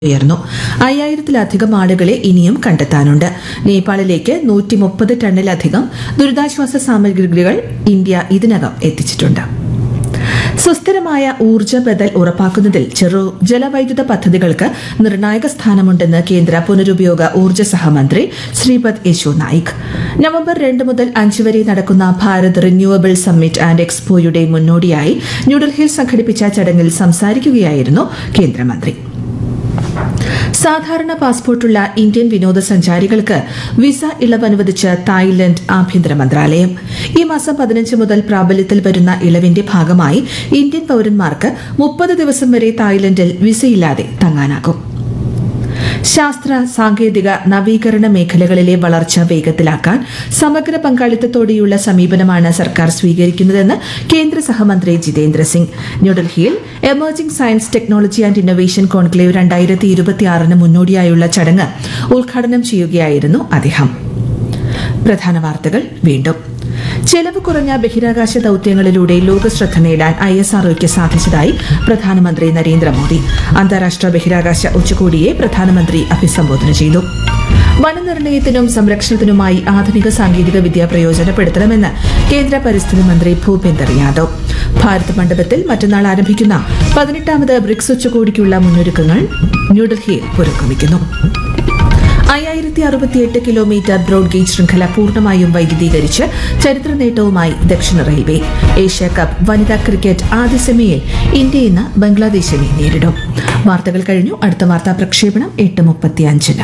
ഉയർന്നു അയ്യായിരത്തിലധികം ആളുകളെ ഇനിയും കണ്ടെത്താനുണ്ട് നേപ്പാളിലേക്ക് നൂറ്റി മുപ്പത് ടണ്ണിലധികം ദുരിതാശ്വാസ സാമഗ്രികൾ ഇന്ത്യ ഇതിനകം എത്തിച്ചിട്ടുണ്ട് സുസ്ഥിരമായ ഊർജ്ജ ബദൽ ഉറപ്പാക്കുന്നതിൽ ചെറു ജലവൈദ്യുത പദ്ധതികൾക്ക് നിർണായക സ്ഥാനമുണ്ടെന്ന് കേന്ദ്ര പുനരുപയോഗ ഊർജ്ജ സഹമന്ത്രി ശ്രീപദ് യെശോ നായിക് നവംബർ രണ്ട് മുതൽ അഞ്ച് വരെ നടക്കുന്ന ഭാരത് റിന്യൂവബിൾ സമ്മിറ്റ് ആൻഡ് എക്സ്പോയുടെ മുന്നോടിയായി ന്യൂഡൽഹിയിൽ സംഘടിപ്പിച്ച ചടങ്ങിൽ സംസാരിക്കുകയായിരുന്നു കേന്ദ്രമന്ത്രി സാധാരണ പാസ്പോർട്ടുള്ള ഇന്ത്യൻ വിനോദസഞ്ചാരികൾക്ക് വിസ ഇളവ് അനുവദിച്ച് തായ്ലൻഡ് ആഭ്യന്തര മന്ത്രാലയം ഈ മാസം പതിനഞ്ച് മുതൽ പ്രാബല്യത്തിൽ വരുന്ന ഇളവിന്റെ ഭാഗമായി ഇന്ത്യൻ പൌരന്മാർക്ക് മുപ്പത് ദിവസം വരെ തായ്ലൻഡിൽ വിസയില്ലാതെ തങ്ങാനാകും ശാസ്ത്ര സാങ്കേതിക നവീകരണ മേഖലകളിലെ വളർച്ച വേഗത്തിലാക്കാൻ സമഗ്ര പങ്കാളിത്തത്തോടെയുള്ള സമീപനമാണ് സർക്കാർ സ്വീകരിക്കുന്നതെന്ന് കേന്ദ്ര സഹമന്ത്രി ജിതേന്ദ്ര സിംഗ് ന്യൂഡൽഹിയിൽ emerging science technology and innovation conclave രണ്ടായിരത്തി ഇരുപത്തിയാറിന് മുന്നോടിയായുള്ള ചടങ്ങ് ഉദ്ഘാടനം ചെയ്യുകയായിരുന്നു അദ്ദേഹം പ്രധാന വാർത്തകൾ വീണ്ടും ചെലവ് കുറഞ്ഞ ബഹിരാകാശ ദൌത്യങ്ങളിലൂടെ ലോകശ്രദ്ധ നേടാൻ ഐ എസ് ആർഒയ്ക്ക് സാധിച്ചതായി പ്രധാനമന്ത്രി നരേന്ദ്രമോദി അന്താരാഷ്ട്ര ബഹിരാകാശ ഉച്ചകോടിയെ പ്രധാനമന്ത്രി അഭിസംബോധന ചെയ്തു വനനിർണയത്തിനും സംരക്ഷണത്തിനുമായി ആധുനിക സാങ്കേതിക വിദ്യ പ്രയോജനപ്പെടുത്തണമെന്ന് കേന്ദ്ര പരിസ്ഥിതി മന്ത്രി ഭൂപേന്ദർ യാദവ് ഭാരത് മണ്ഡപത്തിൽ മറ്റന്നാൾ ആരംഭിക്കുന്ന പതിനെട്ടാമത് ബ്രിക്സ് ഉച്ചകോടിക്കുള്ള മുന്നൊരുക്കങ്ങൾ ന്യൂഡൽഹിയിൽ പുരോഗമിക്കുന്നു അയ്യായിരത്തി അറുപത്തിയെട്ട് കിലോമീറ്റർ ബ്രോഡ് ഗേജ് ശൃംഖല പൂർണ്ണമായും വൈദ്യുതീകരിച്ച് ചരിത്ര നേട്ടവുമായി ദക്ഷിണ റെയിൽവേ ഏഷ്യ കപ്പ് വനിതാ ക്രിക്കറ്റ് ആദ്യ സെമിയിൽ ഇന്ത്യ ഇന്ന് ബംഗ്ലാദേശിനെ നേരിടും വാർത്തകൾ കഴിഞ്ഞു അടുത്ത വാർത്താ പ്രക്ഷേപണം എട്ട് മുപ്പത്തിയഞ്ചിന്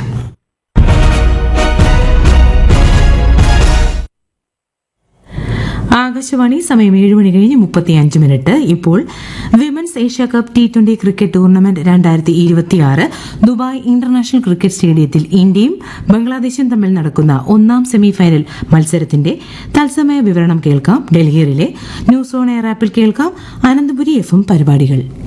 ആകാശവാണി സമയം ഏഴ് മണി കഴിഞ്ഞ് മുപ്പത്തിയഞ്ച് മിനിറ്റ് ഇപ്പോൾ women's Asia cup T twenty cricket tournament രണ്ടായിരത്തി ഇരുപത്തിയാറ് ദുബായ് ഇന്റർനാഷണൽ ക്രിക്കറ്റ് സ്റ്റേഡിയത്തിൽ ഇന്ത്യയും ബംഗ്ലാദേശും തമ്മിൽ നടക്കുന്ന ഒന്നാം സെമിഫൈനൽ മത്സരത്തിന്റെ തത്സമയ വിവരണം കേൾക്കാം ഡൽഹിയിലെ ന്യൂസ് ഓൺ എയർ ആപ്പിൽ കേൾക്കാം അനന്തപുരി എഫ് എം പരിപാടികൾ